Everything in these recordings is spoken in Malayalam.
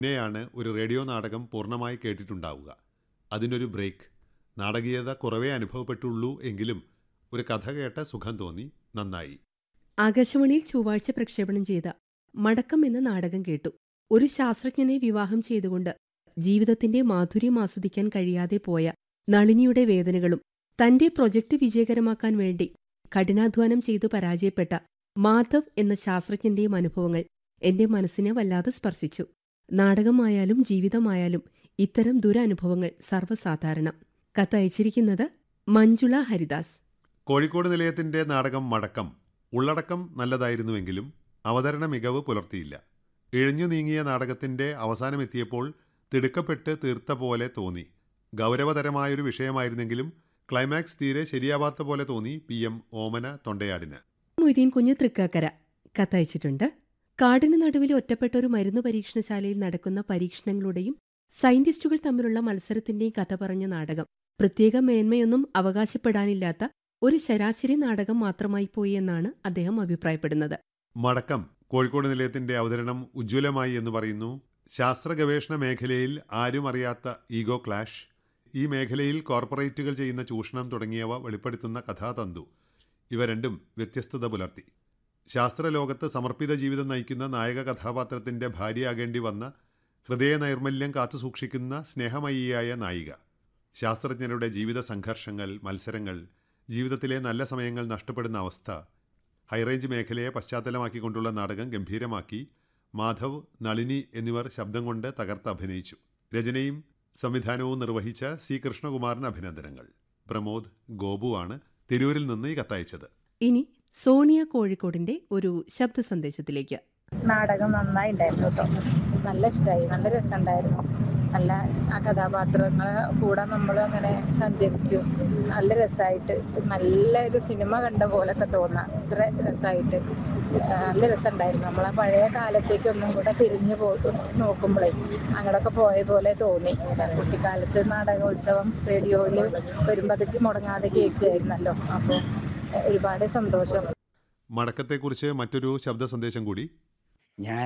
പിന്നെയാണ് ഒരു റേഡിയോ നാടകം പൂർണ്ണമായി കേട്ടിട്ടുണ്ടാവുക അതിനൊരു ബ്രേക്ക് നാടകീയത കുറവേ അനുഭവപ്പെട്ടുള്ളൂ എങ്കിലും ഒരു കഥ കേട്ട സുഖം തോന്നി നന്നായി ആകാശവാണിയിൽ ചൊവ്വാഴ്ച പ്രക്ഷേപണം ചെയ്ത മടക്കം എന്ന നാടകം കേട്ടു ഒരു ശാസ്ത്രജ്ഞനെ വിവാഹം ചെയ്തുകൊണ്ട് ജീവിതത്തിന്റെ മാധുര്യം ആസ്വദിക്കാൻ കഴിയാതെ പോയ നളിനിയുടെ വേദനകളും തന്റെ പ്രൊജക്ട് വിജയകരമാക്കാൻ വേണ്ടി കഠിനാധ്വാനം ചെയ്തു പരാജയപ്പെട്ട മാധവ് എന്ന ശാസ്ത്രജ്ഞന്റെയും അനുഭവങ്ങൾ എന്റെ മനസ്സിനെ വല്ലാതെ സ്പർശിച്ചു നാടകമായാലും ജീവിതമായാലും ഇത്തരം ദുരനുഭവങ്ങൾ സർവ്വസാധാരണം കത്തയച്ചിരിക്കുന്നത് മഞ്ജുള ഹരിദാസ് കോഴിക്കോട് നിലയത്തിന്റെ നാടകം മടക്കം ഉള്ളടക്കം നല്ലതായിരുന്നുവെങ്കിലും അവതരണ മികവ് പുലർത്തിയില്ല ഇഴഞ്ഞു നീങ്ങിയ നാടകത്തിന്റെ അവസാനമെത്തിയപ്പോൾ തിടുക്കപ്പെട്ട് തീർത്ത പോലെ തോന്നി ഗൗരവതരമായൊരു വിഷയമായിരുന്നെങ്കിലും ക്ലൈമാക്സ് തീരെ ശരിയാവാത്ത പോലെ തോന്നി പി എം ഓമന തൊണ്ടയാടിന് മൊയ്തീൻ കുഞ്ഞ് തൃക്കാക്കര കത്തയച്ചിട്ടുണ്ട് കാടിന് നടുവിൽ ഒറ്റപ്പെട്ട ഒരു മരുന്ന് പരീക്ഷണശാലയിൽ നടക്കുന്ന പരീക്ഷണങ്ങളുടെയും സയന്റിസ്റ്റുകൾ തമ്മിലുള്ള മത്സരത്തിന്റെയും കഥ പറഞ്ഞ നാടകം പ്രത്യേക മേന്മയൊന്നും അവകാശപ്പെടാനില്ലാത്ത ഒരു ശരാശരി നാടകം മാത്രമായി പോയി എന്നാണ് അദ്ദേഹം അഭിപ്രായപ്പെടുന്നത് മടക്കം കോഴിക്കോട് നിലയത്തിന്റെ അവതരണം ഉജ്ജ്വലമായി എന്ന് പറയുന്നു ശാസ്ത്ര ഗവേഷണ മേഖലയിൽ ആരും അറിയാത്ത ഈഗോ ക്ലാഷ് ഈ മേഖലയിൽ കോർപ്പറേറ്റുകൾ ചെയ്യുന്ന ചൂഷണം തുടങ്ങിയവ വെളിപ്പെടുത്തുന്ന കഥാതന്തു ഇവ രണ്ടും വ്യത്യസ്തത പുലർത്തി ശാസ്ത്രലോകത്ത് സമർപ്പിത ജീവിതം നയിക്കുന്ന നായക കഥാപാത്രത്തിന്റെ ഭാര്യയാകേണ്ടി വന്ന ഹൃദയ നൈർമല്യം കാത്തുസൂക്ഷിക്കുന്ന സ്നേഹമയിയായ നായിക ശാസ്ത്രജ്ഞരുടെ ജീവിത സംഘർഷങ്ങൾ മത്സരങ്ങൾ ജീവിതത്തിലെ നല്ല സമയങ്ങൾ നഷ്ടപ്പെടുന്ന അവസ്ഥ ഹൈറേഞ്ച് മേഖലയെ പശ്ചാത്തലമാക്കിക്കൊണ്ടുള്ള നാടകം ഗംഭീരമാക്കി മാധവ് നളിനി എന്നിവർ ശബ്ദം കൊണ്ട് തകർത്ത് അഭിനയിച്ചു രചനയും സംവിധാനവും നിർവഹിച്ച സി കൃഷ്ണകുമാറിന് അഭിനന്ദനങ്ങൾ പ്രമോദ് ഗോപുവാണ് തിരൂരിൽ നിന്ന് ഈ കത്തയച്ചത് ഇനി സോണിയ കോഴിക്കോടിന്റെ ഒരു ശബ്ദ സന്ദേശത്തിലേക്ക് നാടകം നന്നായി ഉണ്ടായിരുന്നു കേട്ടോ നല്ല ഇഷ്ടമായി നല്ല രസമുണ്ടായിരുന്നു നല്ല ആ കഥാപാത്രങ്ങളെ കൂടെ നമ്മൾ അങ്ങനെ സഞ്ചരിച്ചു നല്ല രസമായിട്ട് നല്ല ഒരു സിനിമ കണ്ട പോലൊക്കെ തോന്നാം ഇത്ര രസമായിട്ട് നല്ല രസമുണ്ടായിരുന്നു നമ്മളെ പഴയ കാലത്തേക്ക് ഒന്നും കൂടെ തിരിഞ്ഞു പോ നോക്കുമ്പോഴേ അങ്ങോട്ടൊക്കെ പോയ പോലെ തോന്നി കുട്ടിക്കാലത്ത് നാടകോത്സവം റേഡിയോയിൽ വരുമ്പോൾ അതൊക്കെ മുടങ്ങാതെ കേൾക്കുമായിരുന്നല്ലോ അപ്പോൾ ഒരുപാട് സന്തോഷം മടക്കത്തെക്കുറിച്ച് മറ്റൊരു ശബ്ദ സന്ദേശം കൂടി ഞാൻ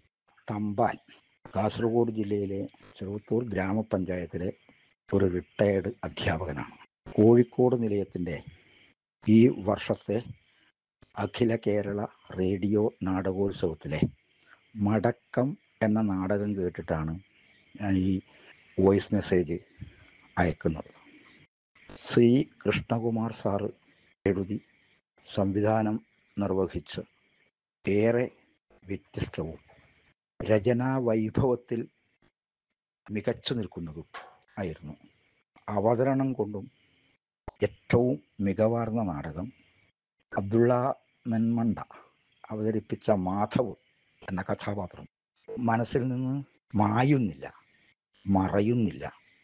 തമ്പാൻ കാസർഗോഡ് ജില്ലയിലെ ചെറുവത്തൂർ ഗ്രാമപഞ്ചായത്തിലെ ഒരു റിട്ടയർഡ് അധ്യാപകനാണ് കോഴിക്കോട് നിലയത്തിൻ്റെ ഈ വർഷത്തെ അഖില കേരള റേഡിയോ നാടകോത്സവത്തിലെ മടക്കം എന്ന നാടകം കേട്ടിട്ടാണ് ഞാൻ ഈ വോയിസ് മെസ്സേജ് അയക്കുന്നത് ശ്രീ കൃഷ്ണകുമാർ സാറ് എഴുതി സംവിധാനം നിർവഹിച്ച് ഏറെ വ്യത്യസ്തവും രചനാ വൈഭവത്തിൽ മികച്ചു നിൽക്കുന്നതും ആയിരുന്നു അവതരണം കൊണ്ടും ഏറ്റവും മികവാർന്ന നാടകം അബ്ദുള്ള മെൻമണ്ട അവതരിപ്പിച്ച മാധവ് എന്ന കഥാപാത്രം മനസ്സിൽ നിന്ന് മായുന്നില്ല മറയുന്നില്ല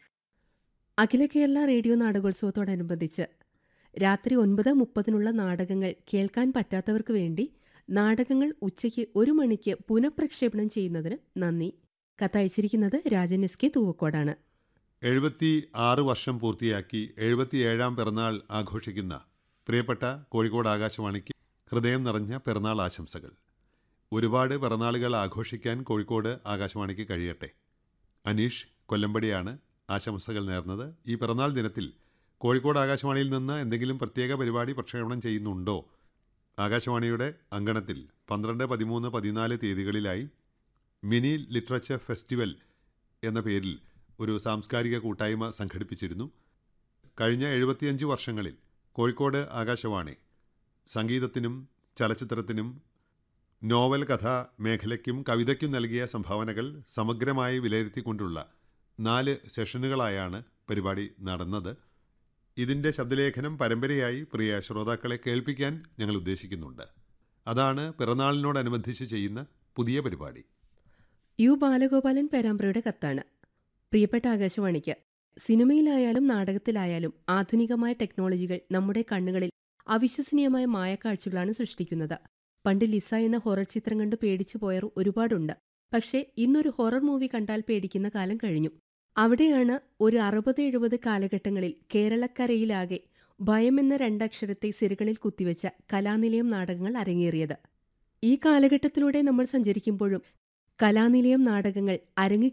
അഖില കേരള റേഡിയോ നാടകോത്സവത്തോടനുബന്ധിച്ച് രാത്രി ഒൻപത് മുപ്പതിനുള്ള നാടകങ്ങൾ കേൾക്കാൻ പറ്റാത്തവർക്ക് വേണ്ടി നാടകങ്ങൾ ഉച്ചയ്ക്ക് ഒരു മണിക്ക് പുനഃപ്രക്ഷേപണം ചെയ്യുന്നതിന് നന്ദി കത്തയച്ചിരിക്കുന്നത് രാജൻ എസ് കെ തൂവക്കോടാണ് എഴുപത്തി ആറ് വർഷം പൂർത്തിയാക്കി എഴുപത്തിയേഴാം പിറന്നാൾ ആഘോഷിക്കുന്ന പ്രിയപ്പെട്ട കോഴിക്കോട് ആകാശവാണിക്ക് ഹൃദയം നിറഞ്ഞ പിറന്നാൾ ആശംസകൾ ഒരുപാട് പിറന്നാളുകൾ ആഘോഷിക്കാൻ കോഴിക്കോട് ആകാശവാണിക്ക് കഴിയട്ടെ അനീഷ് കൊല്ലമ്പടിയാണ് ആശംസകൾ നേർന്നത് ഈ പിറന്നാൾ ദിനത്തിൽ കോഴിക്കോട് ആകാശവാണിയിൽ നിന്ന് എന്തെങ്കിലും പ്രത്യേക പരിപാടി പ്രക്ഷേപണം ചെയ്യുന്നുണ്ടോ ആകാശവാണിയുടെ അങ്കണത്തിൽ പന്ത്രണ്ട് പതിമൂന്ന് പതിനാല് തീയതികളിലായി മിനി ലിറ്ററേച്ചർ ഫെസ്റ്റിവൽ എന്ന പേരിൽ ഒരു സാംസ്കാരിക കൂട്ടായ്മ സംഘടിപ്പിച്ചിരുന്നു കഴിഞ്ഞ എഴുപത്തിയഞ്ച് വർഷങ്ങളിൽ കോഴിക്കോട് ആകാശവാണി സംഗീതത്തിനും ചലച്ചിത്രത്തിനും നോവൽ കഥാ മേഖലയ്ക്കും കവിതയ്ക്കും നൽകിയ സംഭാവനകൾ സമഗ്രമായി വിലയിരുത്തിക്കൊണ്ടുള്ള നാല് സെഷനുകളായാണ് പരിപാടി നടന്നത് ഇതിൻ്റെ ശബ്ദലേഖനം പരമ്പരയായി പ്രിയ ശ്രോതാക്കളെ കേൾപ്പിക്കാൻ ഞങ്ങൾ ഉദ്ദേശിക്കുന്നുണ്ട് അതാണ് പിറന്നാളിനോടനുബന്ധിച്ച് ചെയ്യുന്ന പുതിയ പരിപാടി യു ബാലഗോപാലൻ പേരാമ്പ്രയുടെ കത്താണ് പ്രിയപ്പെട്ട ആകാശവാണിക്ക് സിനിമയിലായാലും നാടകത്തിലായാലും ആധുനികമായ ടെക്നോളജികൾ നമ്മുടെ കണ്ണുകളിൽ അവിശ്വസനീയമായ മായക്കാഴ്ചകളാണ് സൃഷ്ടിക്കുന്നത് പണ്ട് ലിസ എന്ന ഹൊറർ ചിത്രം കണ്ട് പേടിച്ചു പോയർ ഒരുപാടുണ്ട് പക്ഷേ ഇന്നൊരു ഹൊറർ മൂവി കണ്ടാൽ പേടിക്കുന്ന കാലം കഴിഞ്ഞു അവിടെയാണ് ഒരു അറുപത് എഴുപത് കാലഘട്ടങ്ങളിൽ കേരളക്കരയിലാകെ ഭയം എന്ന രണ്ടക്ഷരത്തെ സിരകളിൽ കുത്തിവെച്ച കലാനിലയം നാടകങ്ങൾ അരങ്ങേറിയത് ഈ കാലഘട്ടത്തിലൂടെ നമ്മൾ സഞ്ചരിക്കുമ്പോഴും കലാനിലയം നാടകങ്ങൾ അരങ്ങ്